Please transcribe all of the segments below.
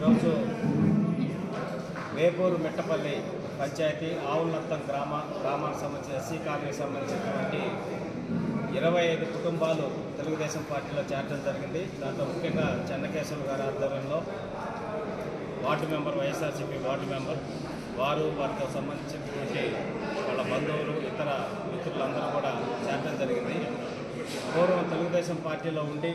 ఈరోజు వేపూరు మిట్టపల్లి పంచాయతీ ఆవులత్తం గ్రామ గ్రామానికి సంబంధించిన ఎస్సీ కాలనీకి సంబంధించినటువంటి ఇరవై ఐదు కుటుంబాలు తెలుగుదేశం పార్టీలో చేరడం జరిగింది దాంట్లో ముఖ్యంగా చెన్నకేశ్వర గారి ఆధ్వర్యంలో ward member YSRCP ward member వారు వారితో సంబంధించినటువంటి వాళ్ళ బంధువులు ఇతర మిత్రులందరూ కూడా చేరడం జరిగింది పూర్వం తెలుగుదేశం పార్టీలో ఉండి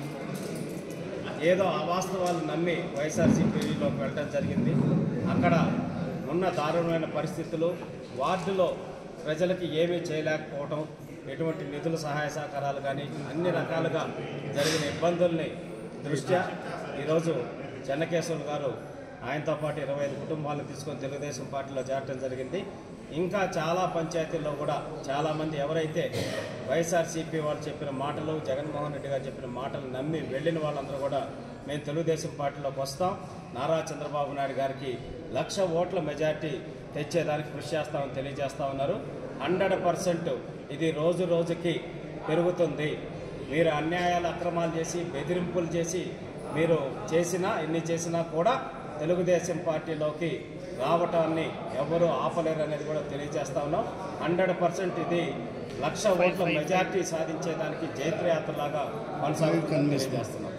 ఏదో అవాస్తవాలు నమ్మి వైఎస్ఆర్సీపీలోకి వెళ్ళడం జరిగింది అక్కడ ఉన్న దారుణమైన పరిస్థితులు వార్డులో ప్రజలకి ఏమీ చేయలేకపోవడం ఎటువంటి నిధుల సహాయ సహకారాలు కానీ అన్ని రకాలుగా జరిగిన ఇబ్బందుల్ని దృష్ట్యా ఈరోజు చెన్నకేశ్వర్ గారు ఆయనతో పాటు ఇరవై ఐదు కుటుంబాలను తీసుకొని తెలుగుదేశం పార్టీలో చేరడం జరిగింది ఇంకా చాలా పంచాయతీల్లో కూడా చాలామంది ఎవరైతే వైఎస్ఆర్సీపీ వాళ్ళు చెప్పిన మాటలు జగన్మోహన్ రెడ్డి గారు చెప్పిన మాటలు నమ్మి వెళ్ళిన వాళ్ళందరూ కూడా మేము తెలుగుదేశం పార్టీలోకి వస్తాం నారా చంద్రబాబు నాయుడు గారికి లక్ష ఓట్ల మెజార్టీ తెచ్చేదానికి కృషి చేస్తామని తెలియజేస్తా ఉన్నారు హండ్రెడ్ పర్సెంట్ ఇది రోజు రోజుకి పెరుగుతుంది మీరు అన్యాయాలు అక్రమాలు చేసి బెదిరింపులు చేసి మీరు చేసినా ఎన్ని చేసినా కూడా తెలుగుదేశం పార్టీలోకి రావటాన్ని ఎవరు ఆపలేరు అనేది కూడా తెలియజేస్తా ఉన్నాం హండ్రెడ్ పర్సెంట్ ఇది లక్ష ఓట్ల మెజార్టీ సాధించేదానికి జైత్రయాత్రలాగా కొనసాగుతుందని తెలియజేస్తున్నాం